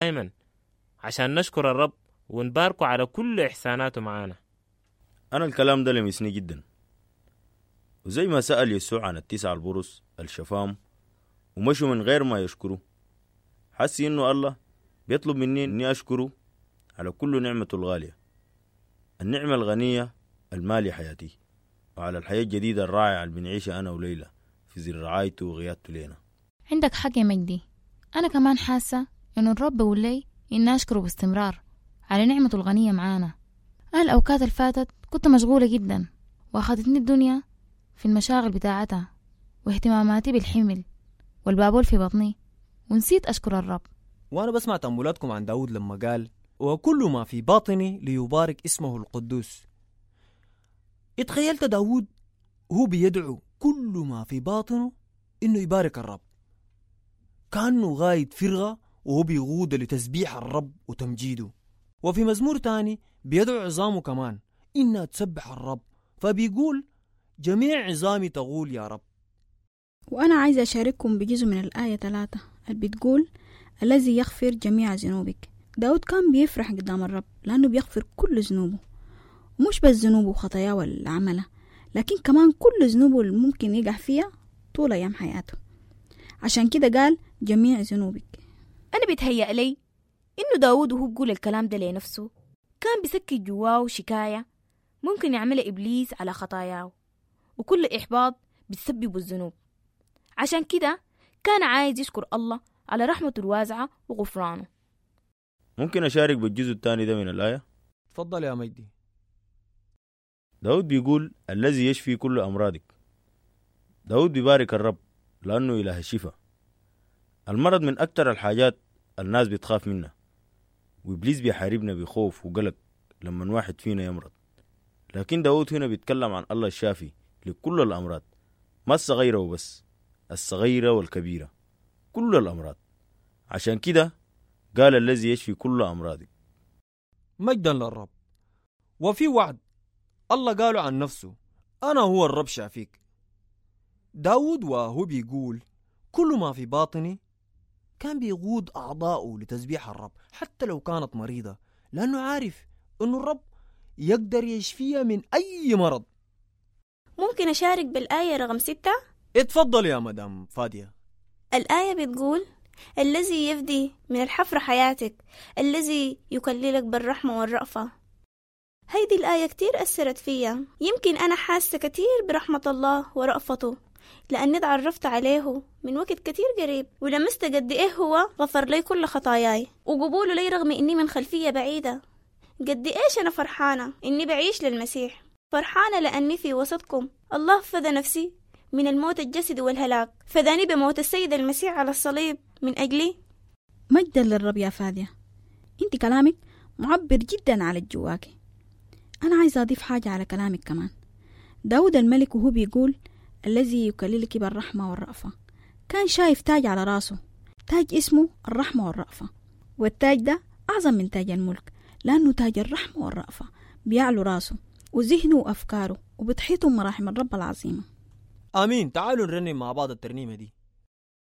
دايما عشان نشكر الرب ونباركه على كل إحساناته معانا أنا الكلام ده لمسني جدا وزي ما سأل يسوع عن التسع البرص الشفام ومشوا من غير ما يشكروا حسي إنه الله بيطلب مني إني أشكره على كل نعمته الغالية النعمة الغنية المالية حياتي وعلى الحياة الجديدة الرائعة اللي بنعيشها أنا وليلى في زر رعايته وغيادته لينا عندك حق يا مجدي أنا كمان حاسة إنه الرب بيقول لي إني أشكره باستمرار على نعمته الغنية معانا أنا الأوقات اللي فاتت كنت مشغولة جدا وأخذتني الدنيا في المشاغل بتاعتها واهتماماتي بالحمل والبابول في بطني ونسيت أشكر الرب وأنا بسمع تأملاتكم عن داود لما قال وكل ما في باطني ليبارك اسمه القدوس اتخيلت داود هو بيدعو كل ما في باطنه إنه يبارك الرب كأنه غايد فرغة وهو بيغود لتسبيح الرب وتمجيده وفي مزمور تاني بيدعو عظامه كمان إنها تسبح الرب فبيقول جميع عظامي تقول يا رب وأنا عايزة أشارككم بجزء من الآية ثلاثة اللي بتقول الذي يغفر جميع ذنوبك داود كان بيفرح قدام الرب لأنه بيغفر كل ذنوبه ومش بس ذنوبه وخطاياه واللي عملها لكن كمان كل ذنوبه اللي ممكن يقع فيها طول أيام حياته عشان كده قال جميع ذنوبك أنا بيتهيأ لي إنه داود وهو بيقول الكلام ده لنفسه كان بيسكت جواه شكاية ممكن يعملها إبليس على خطاياه وكل إحباط بتسبب الذنوب عشان كده كان عايز يشكر الله على رحمته الواسعة وغفرانه ممكن أشارك بالجزء الثاني ده من الآية تفضل يا مجدي داود بيقول الذي يشفي كل أمراضك داود بيبارك الرب لأنه إله الشفاء المرض من أكتر الحاجات الناس بتخاف منها وإبليس بيحاربنا بخوف وقلق لما واحد فينا يمرض لكن داود هنا بيتكلم عن الله الشافي لكل الأمراض ما الصغيرة وبس الصغيرة والكبيرة كل الأمراض عشان كده قال الذي يشفي كل أمراضك مجدا للرب وفي وعد الله قاله عن نفسه أنا هو الرب شافيك داود وهو بيقول كل ما في باطني كان بيقود أعضاؤه لتسبيح الرب حتى لو كانت مريضة لأنه عارف أنه الرب يقدر يشفيها من أي مرض ممكن أشارك بالآية رقم ستة؟ اتفضل يا مدام فادية الآية بتقول الذي يفدي من الحفرة حياتك الذي يكللك بالرحمة والرأفة هيدي الآية كتير أثرت فيا يمكن أنا حاسة كتير برحمة الله ورأفته لأني تعرفت عليه من وقت كتير قريب ولمست قد إيه هو غفر لي كل خطاياي وقبوله لي رغم إني من خلفية بعيدة قد إيش أنا فرحانة إني بعيش للمسيح فرحانة لأني في وسطكم الله فدى نفسي من الموت الجسدي والهلاك فداني بموت السيد المسيح على الصليب من أجلي مجدا للرب يا فادية انت كلامك معبر جدا على جواكي أنا عايزة أضيف حاجة على كلامك كمان داود الملك وهو بيقول الذي يكللك بالرحمة والرأفة كان شايف تاج على راسه تاج اسمه الرحمة والرأفة والتاج ده أعظم من تاج الملك لأنه تاج الرحمة والرأفة بيعلو راسه وذهنه وأفكاره وبتحيطه مراحم الرب العظيمة آمين تعالوا نرنم مع بعض الترنيمة دي